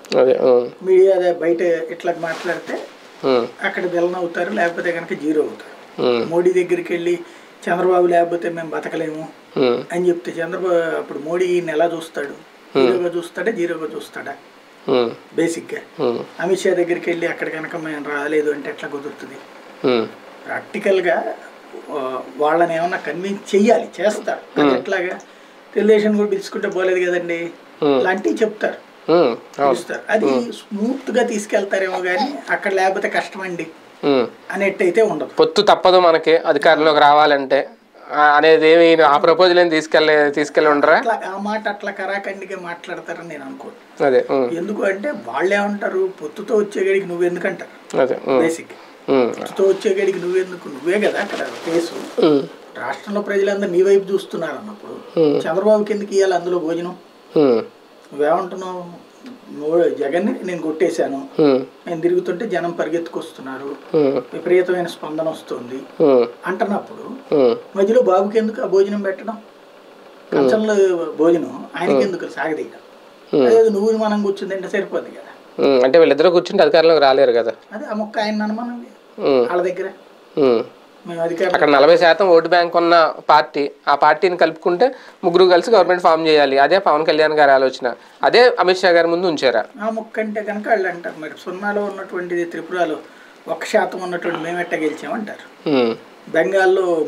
అదే ఉమ్, మీడియా అదే బయట ఇట్లా మాట్లాడితే ఉమ్, అక్కడ విలన్ అవుతారు లేకపోతే కనుక జీరో అవుతారు ఉమ్, మోడీ దగ్గరికి వెళ్ళి చంద్రబాబు లేకపోతే మేము బతకలేము ఉమ్, అని చెప్తే చంద్రబాబు అప్పుడు మోడీ ఈయన ఎలా చూస్తాడు హీరోగా చూస్తాడా జీరోగా చూస్తాడా ఉమ్, బేసిక్గా ఉమ్, అమిత్ షా దగ్గరికి వెళ్ళి అక్కడ కనుక మేము రాలేదు అంటే ఎట్లా కుదురుతుంది ఉమ్, ప్రాక్టికల్గా ఆ, వాళ్ళని ఏమన్నా కన్విన్స్ చెయ్యాలి చేస్తారు అది ఎట్లాగా తెలుగుదేశం కూడా పిలుచుకుంటే పోలేదు కదండి Hmm. లాంటివి చెప్తారు ఉమ్, అవును పిలుస్తారు అది స్మూత్ గా తీసుకెళ్తారేమో కానీ అక్కడ లేకపోతే కష్టం అండి ఉమ్. అనేట్టయితే ఉండదు పొత్తు తప్పదు మనకి అధికారంలోకి రావాలంటే ఆ, అనేది ఏమి ఆ ప్రపోజల్ ఏం తీసుకెళ్ళి తీసుకెళ్ళి ఉండరా అట్లా ఆ మాట అట్లా కరాఖండిగా మాట్లాడతారని నేను అనుకోను అదే ఉమ్, ఎందుకు అంటే వాళ్ళే ఏమంటారు పొత్తుతో వచ్చే గడికి నువ్వెందుకంటారు అదే ఉమ్, బేసిక్ ఉమ్, పొత్తుతో వచ్చే గడికి నువ్వెందుకు నువ్వే కదా అక్కడ కేసు ఉమ్, రాష్ట్రంలో ప్రజలందరూ నీ వైపు చూస్తున్నారు అన్నప్పుడు Hmm. చంద్రబాబుకి ఎందుకు ఇవ్వాలి అందులో భోజనం ఉమ్, నువ్వేమంటున్నావు నువ్వు జగన్ని నేను కొట్టేశాను ఉమ్, నేను తిరుగుతుంటే జనం పరిగెత్తుకొస్తున్నారు ఉమ్, విపరీతమైన స్పందన వస్తుంది ఉమ్, అంటున్నప్పుడు ఉమ్, మధ్యలో బాబుకి ఎందుకు ఆ భోజనం పెట్టడం కంచంలో భోజనం ఆయనకి ఎందుకు సాగదీయడం అదే నువ్వు మనం కూర్చుందంటే సరిపోద్ది కదా ఉమ్, అంటే వీళ్ళిద్దరూ కూర్చుంటే అధికారంలోకి రాలేరు కదా అదే ఆ మొక్క ఆయన అనమానండి ఉమ్, వాళ్ళ దగ్గర ఉమ్. మేము అధికారం అక్కడ నలభై శాతం ఓటు బ్యాంక్ ఉన్న పార్టీ ఆ పార్టీని కలుపుకుంటే ముగ్గురు కలిసి గవర్నమెంట్ ఫామ్ చేయాలి అదే పవన్ కళ్యాణ్ గారి ఆలోచన అదే అమిత్ షా గారి ముందు ఉంచారా ఆ మొక్క అంటే కనుక వాళ్ళు అంటారు మరి సున్నాలో ఉన్నటువంటిది త్రిపురలో ఒక శాతం ఉన్నటువంటి మేమెట్ట గెలిచామంటారు ఉమ్, బెంగాల్లో